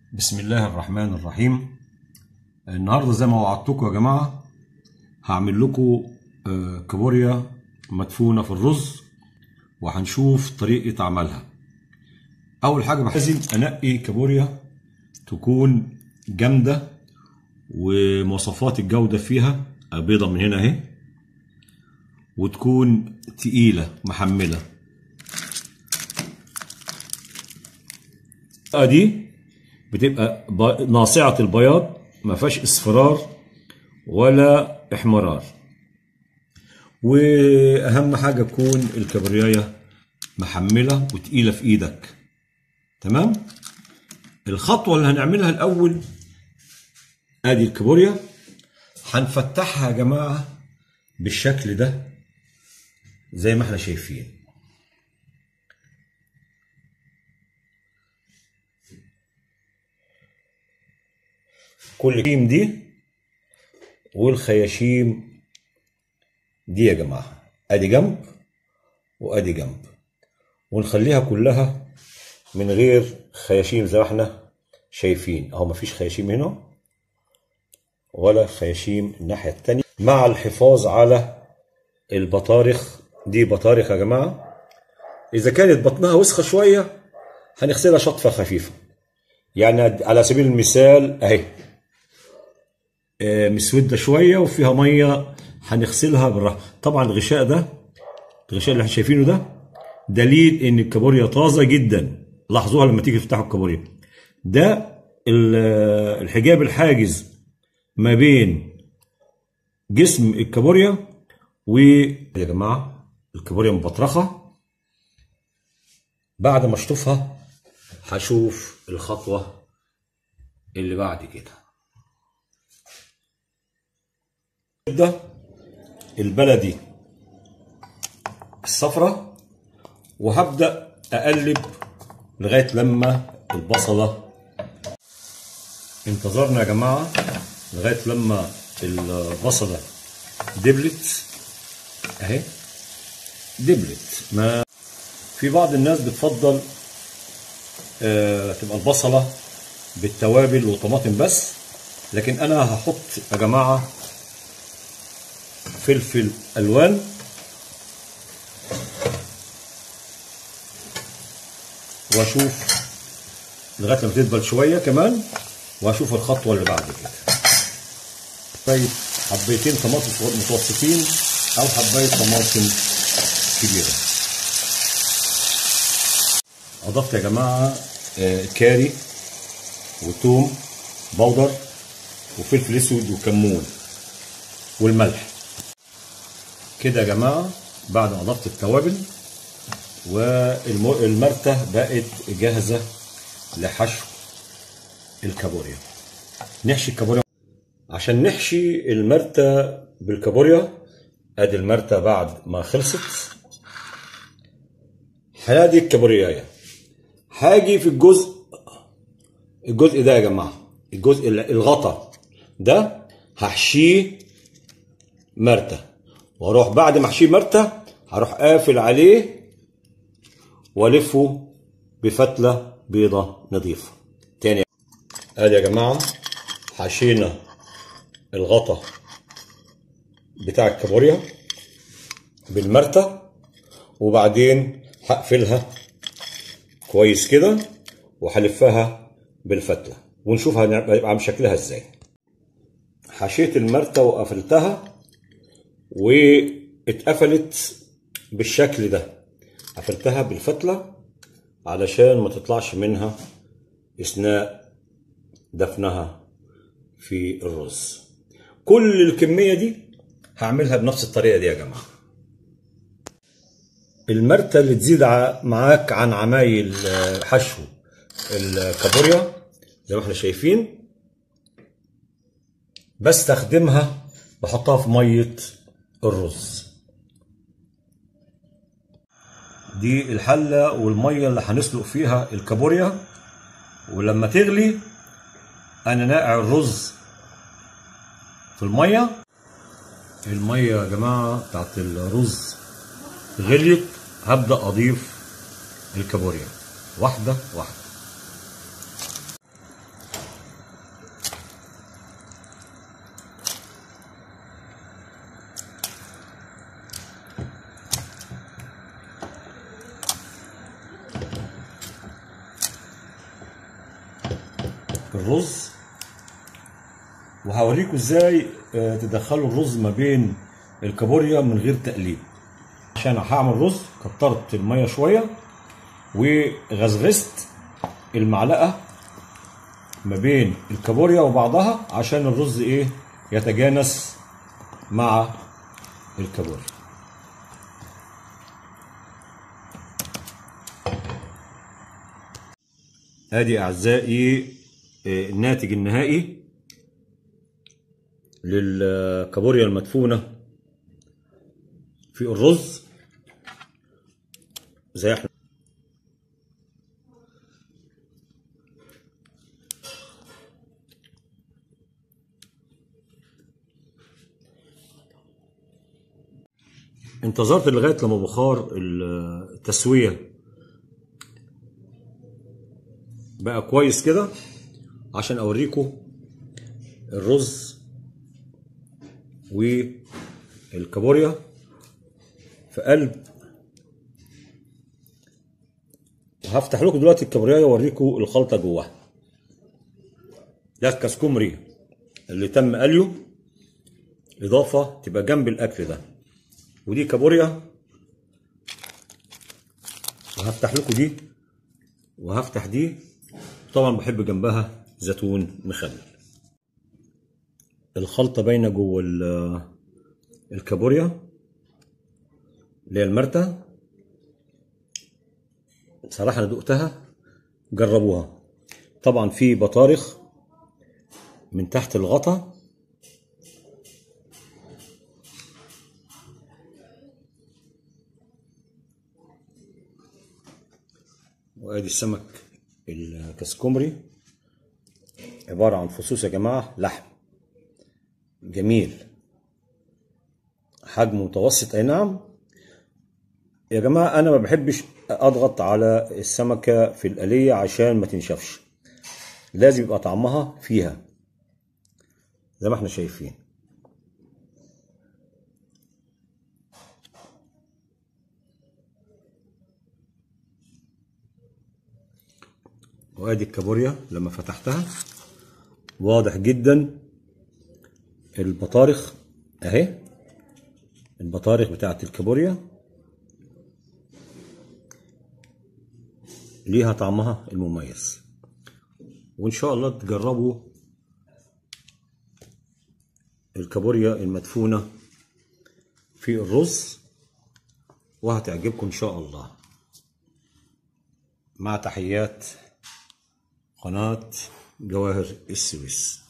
بسم الله الرحمن الرحيم النهارده زي ما وعدتكم يا جماعه هعمل لكم آه، كابوريا مدفونه في الرز وهنشوف طريقه عملها اول حاجه لازم انقي كابوريا تكون جامده ومواصفات الجوده فيها بيضه من هنا اهي وتكون تقيله محمله دي بتبقى ب- ناصعة البياض ما فيهاش اصفرار ولا احمرار واهم حاجة تكون الكبرياية محملة وتقيلة في ايدك تمام الخطوة اللي هنعملها الاول ادي الكابوريا هنفتحها يا جماعة بالشكل ده زي ما احنا شايفين كل خياشيم دي والخياشيم دي يا جماعة ادي جنب وادي جنب ونخليها كلها من غير خياشيم زي ما احنا شايفين اهو مفيش خياشيم هنا ولا خياشيم الناحية التانية مع الحفاظ على البطارخ دي بطارخ يا جماعة إذا كانت بطنها وسخة شوية هنغسلها شطفة خفيفة يعني على سبيل المثال أهي آه، مسودة شوية وفيها مية هنغسلها بالراحة طبعا الغشاء ده الغشاء اللي احنا شايفينه ده دليل ان الكابوريا طازة جدا لاحظوها لما تيجي تفتحوا الكابوريا ده ال- الحجاب الحاجز ما بين جسم الكابوريا و يا جماعة الكابوريا مبطرخة بعد ما اشطفها هشوف الخطوة اللي بعد كده ده البلدي الصفرة وهبدأ أقلب لغاية لما البصلة انتظرنا يا جماعة لغاية لما البصلة دبلت اهي دبلت ما في بعض الناس بتفضل آه تبقى البصلة بالتوابل وطماطم بس لكن انا هحط يا جماعه فلفل الوان واشوف لغايه لما تدبل شويه كمان واشوف الخطوه اللي بعد كده طيب حبيتين طماطم متوسطين او حبايه طماطم كبيره اضفت يا جماعه آه، كاري وتوم بودر وفلفل اسود وكمون والملح كده يا جماعه بعد ما اضفت التوابل والمرته بقت جاهزه لحشو الكابوريا نحشي الكابوريا عشان نحشي المرته بالكابوريا ادي المرته بعد ما خلصت هادي الكابوريايه هاجي في الجزء الجزء ده يا جماعه الجزء الغطا ده هحشيه مرتة واروح بعد ما احشيه مرتة هروح قافل عليه والفه بفتلة بيضة نظيفة تاني ادي يا جماعة حشينا الغطا بتاع الكابوريا بالمرتة وبعدين هقفلها كويس كده وهلفها بالفتلة ونشوف هيبقى عامل شكلها ازاي حشيت المرتة وقفلتها واتقفلت بالشكل ده قفلتها بالفتلة علشان ما تطلعش منها اثناء دفنها في الرز كل الكمية دي هعملها بنفس الطريقة دي يا جماعة المرتة اللي تزيد ع- معاك عن عمايل آه، حشو الكابوريا زي ما احنا شايفين بستخدمها بحطها في مية الرز دي الحلة والمية اللي هنسلق فيها الكابوريا ولما تغلي أنا ناقع الرز في المية المية يا جماعة بتاعت الرز غليت هبدأ أضيف الكابوريا واحدة واحدة الرز وهوريكم ازاي آه، تدخلوا الرز ما بين الكابوريا من غير تقليب عشان هعمل رز كترت الميه شويه وغزغزت المعلقه ما بين الكابوريا وبعضها عشان الرز ايه يتجانس مع الكابوريا ادي اعزائي آه، الناتج النهائي للكابوريا المدفونه في الرز زي احنا انتظرت لغايه لما بخار التسويه بقى كويس كده عشان اوريكم الرز والكابوريا في قلب هفتح لكم دلوقتي الكابوريا واوريكم الخلطه جواها ده الكسكمري اللي تم قليه اضافه تبقى جنب الاكل ده ودي كابوريا وهفتح لكم دي وهفتح دي طبعا بحب جنبها زيتون مخلل الخلطه باينه جوه ال- الكابوريا اللي هي المرتة صراحة أنا دقتها جربوها طبعا في بطارخ من تحت الغطا وادي السمك الكسكمري عبارة عن فصوص يا جماعة لحم جميل حجم متوسط اي نعم يا جماعة أنا ما بحبش أضغط على السمكة في الآلية عشان ما تنشفش لازم يبقى طعمها فيها زي ما احنا شايفين وادي الكابوريا لما فتحتها واضح جدا البطارخ اهي البطارخ بتاعت الكابوريا ليها طعمها المميز وان شاء الله تجربوا الكابوريا المدفونة في الرز وهتعجبكم ان شاء الله مع تحيات قناة جواهر السويس